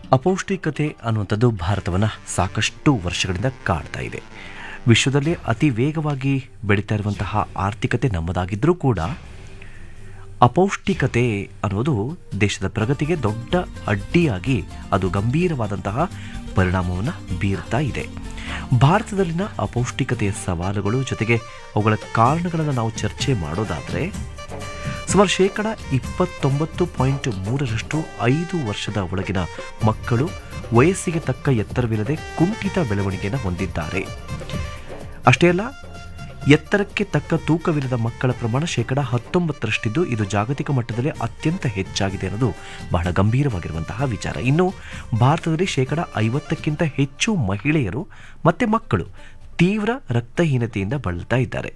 ಅಪೌಷ್ಟಿಕತೆ ಅನ್ನುವಂಥದ್ದು ಭಾರತವನ್ನು ಸಾಕಷ್ಟು ವರ್ಷಗಳಿಂದ ಕಾಡ್ತಾ ಇದೆ ವಿಶ್ವದಲ್ಲೇ ಅತಿ ವೇಗವಾಗಿ ಬೆಳೀತಾ ಇರುವಂತಹ ಆರ್ಥಿಕತೆ ನಮ್ಮದಾಗಿದ್ದರೂ ಕೂಡ ಅಪೌಷ್ಟಿಕತೆ ಅನ್ನೋದು ದೇಶದ ಪ್ರಗತಿಗೆ ದೊಡ್ಡ ಅಡ್ಡಿಯಾಗಿ ಅದು ಗಂಭೀರವಾದಂತಹ ಪರಿಣಾಮವನ್ನು ಬೀರ್ತಾ ಇದೆ ಭಾರತದಲ್ಲಿನ ಅಪೌಷ್ಟಿಕತೆಯ ಸವಾಲುಗಳು ಜೊತೆಗೆ ಅವುಗಳ ಕಾರಣಗಳನ್ನು ನಾವು ಚರ್ಚೆ ಮಾಡೋದಾದರೆ ಸುಮಾರು ಶೇಕಡ ಇಪ್ಪತ್ತೊಂಬತ್ತು ಪಾಯಿಂಟ್ ಮೂರರಷ್ಟು ಐದು ವರ್ಷದ ಒಳಗಿನ ಮಕ್ಕಳು ವಯಸ್ಸಿಗೆ ತಕ್ಕ ಎತ್ತರವಿಲ್ಲದೆ ಕುಂಠಿತ ಬೆಳವಣಿಗೆಯನ್ನು ಹೊಂದಿದ್ದಾರೆ ಅಷ್ಟೇ ಅಲ್ಲ ಎತ್ತರಕ್ಕೆ ತಕ್ಕ ತೂಕವಿಲ್ಲದ ಮಕ್ಕಳ ಪ್ರಮಾಣ ಶೇಕಡ ಹತ್ತೊಂಬತ್ತರಷ್ಟಿದ್ದು ಇದು ಜಾಗತಿಕ ಮಟ್ಟದಲ್ಲಿ ಅತ್ಯಂತ ಹೆಚ್ಚಾಗಿದೆ ಅನ್ನೋದು ಬಹಳ ಗಂಭೀರವಾಗಿರುವಂತಹ ವಿಚಾರ ಇನ್ನು ಭಾರತದಲ್ಲಿ ಶೇಕಡ ಐವತ್ತಕ್ಕಿಂತ ಹೆಚ್ಚು ಮಹಿಳೆಯರು ಮತ್ತೆ ಮಕ್ಕಳು ತೀವ್ರ ರಕ್ತಹೀನತೆಯಿಂದ ಬಳಲ್ತಾ ಇದ್ದಾರೆ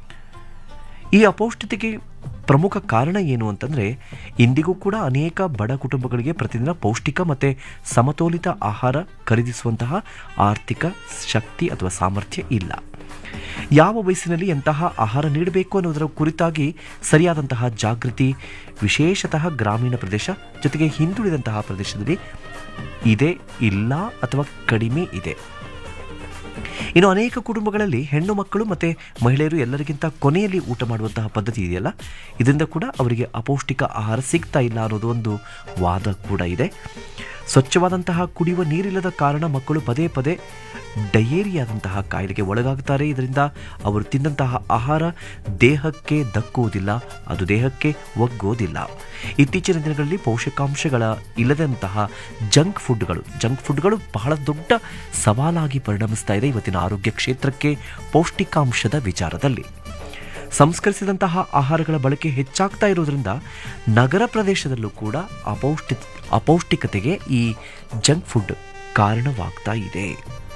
ಈ ಅಪೌಷ್ಟಿತೆಗೆ ಪ್ರಮುಖ ಕಾರಣ ಏನು ಅಂತಂದರೆ ಇಂದಿಗೂ ಕೂಡ ಅನೇಕ ಬಡ ಕುಟುಂಬಗಳಿಗೆ ಪ್ರತಿದಿನ ಪೌಷ್ಟಿಕ ಮತ್ತು ಸಮತೋಲಿತ ಆಹಾರ ಖರೀದಿಸುವಂತಹ ಆರ್ಥಿಕ ಶಕ್ತಿ ಅಥವಾ ಸಾಮರ್ಥ್ಯ ಇಲ್ಲ ಯಾವ ವಯಸ್ಸಿನಲ್ಲಿ ಎಂತಹ ಆಹಾರ ನೀಡಬೇಕು ಅನ್ನೋದರ ಕುರಿತಾಗಿ ಸರಿಯಾದಂತಹ ಜಾಗೃತಿ ವಿಶೇಷತಃ ಗ್ರಾಮೀಣ ಪ್ರದೇಶ ಜೊತೆಗೆ ಹಿಂದುಳಿದಂತಹ ಪ್ರದೇಶದಲ್ಲಿ ಇದೆ ಇಲ್ಲ ಅಥವಾ ಕಡಿಮೆ ಇದೆ ಇನ್ನು ಅನೇಕ ಕುಟುಂಬಗಳಲ್ಲಿ ಹೆಣ್ಣು ಮಕ್ಕಳು ಮತ್ತು ಮಹಿಳೆಯರು ಎಲ್ಲರಿಗಿಂತ ಕೊನೆಯಲ್ಲಿ ಊಟ ಮಾಡುವಂತಹ ಪದ್ಧತಿ ಇದೆಯಲ್ಲ ಇದರಿಂದ ಕೂಡ ಅವರಿಗೆ ಅಪೌಷ್ಟಿಕ ಆಹಾರ ಸಿಗ್ತಾ ಇಲ್ಲ ಅನ್ನೋದು ಒಂದು ವಾದ ಕೂಡ ಇದೆ ಸ್ವಚ್ಛವಾದಂತಹ ಕುಡಿಯುವ ನೀರಿಲ್ಲದ ಕಾರಣ ಮಕ್ಕಳು ಪದೇ ಪದೇ ಡಯೇರಿಯಾದಂತಹ ಕಾಯಿಲೆಗೆ ಒಳಗಾಗುತ್ತಾರೆ ಇದರಿಂದ ಅವರು ತಿಂದಂತಹ ಆಹಾರ ದೇಹಕ್ಕೆ ದಕ್ಕುವುದಿಲ್ಲ ಅದು ದೇಹಕ್ಕೆ ಒಗ್ಗೋದಿಲ್ಲ ಇತ್ತೀಚಿನ ದಿನಗಳಲ್ಲಿ ಪೋಷಕಾಂಶಗಳ ಇಲ್ಲದಂತಹ ಜಂಕ್ ಫುಡ್ಗಳು ಜಂಕ್ ಫುಡ್ಗಳು ಬಹಳ ದೊಡ್ಡ ಸವಾಲಾಗಿ ಪರಿಣಮಿಸ್ತಾ ಇದೆ ಇವತ್ತಿನ ಆರೋಗ್ಯ ಕ್ಷೇತ್ರಕ್ಕೆ ಪೌಷ್ಟಿಕಾಂಶದ ವಿಚಾರದಲ್ಲಿ ಸಂಸ್ಕರಿಸಿದಂತಹ ಆಹಾರಗಳ ಬಳಕೆ ಹೆಚ್ಚಾಗ್ತಾ ಇರೋದ್ರಿಂದ ನಗರ ಪ್ರದೇಶದಲ್ಲೂ ಕೂಡ ಅಪೌಷ್ಟಿ ಅಪೌಷ್ಟಿಕತೆಗೆ ಈ ಜಂಕ್ ಫುಡ್ ಕಾರಣವಾಗ್ತಾ ಇದೆ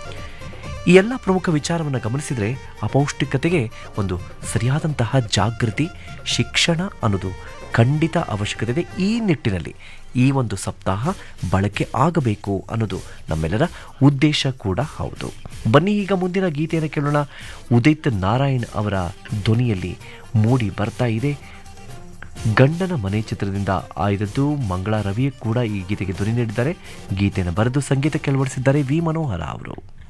ಈ ಎಲ್ಲ ಪ್ರಮುಖ ವಿಚಾರವನ್ನು ಗಮನಿಸಿದರೆ ಅಪೌಷ್ಟಿಕತೆಗೆ ಒಂದು ಸರಿಯಾದಂತಹ ಜಾಗೃತಿ ಶಿಕ್ಷಣ ಅನ್ನೋದು ಖಂಡಿತ ಅವಶ್ಯಕತೆ ಇದೆ ಈ ನಿಟ್ಟಿನಲ್ಲಿ ಈ ಒಂದು ಸಪ್ತಾಹ ಬಳಕೆ ಆಗಬೇಕು ಅನ್ನೋದು ನಮ್ಮೆಲ್ಲರ ಉದ್ದೇಶ ಕೂಡ ಹೌದು ಬನ್ನಿ ಈಗ ಮುಂದಿನ ಗೀತೆಯನ್ನು ಕೇಳೋಣ ಉದಿತ್ ನಾರಾಯಣ್ ಅವರ ಧ್ವನಿಯಲ್ಲಿ ಮೂಡಿ ಬರ್ತಾ ಇದೆ ಗಂಡನ ಮನೆ ಚಿತ್ರದಿಂದ ಆಯ್ದದ್ದು ಮಂಗಳ ರವಿ ಕೂಡ ಈ ಗೀತೆಗೆ ಧ್ವನಿ ನೀಡಿದ್ದಾರೆ ಗೀತೆಯನ್ನು ಬರೆದು ಸಂಗೀತಕ್ಕೆ ಅಳವಡಿಸಿದ್ದಾರೆ ವಿ ಮನೋಹರ ಅವರು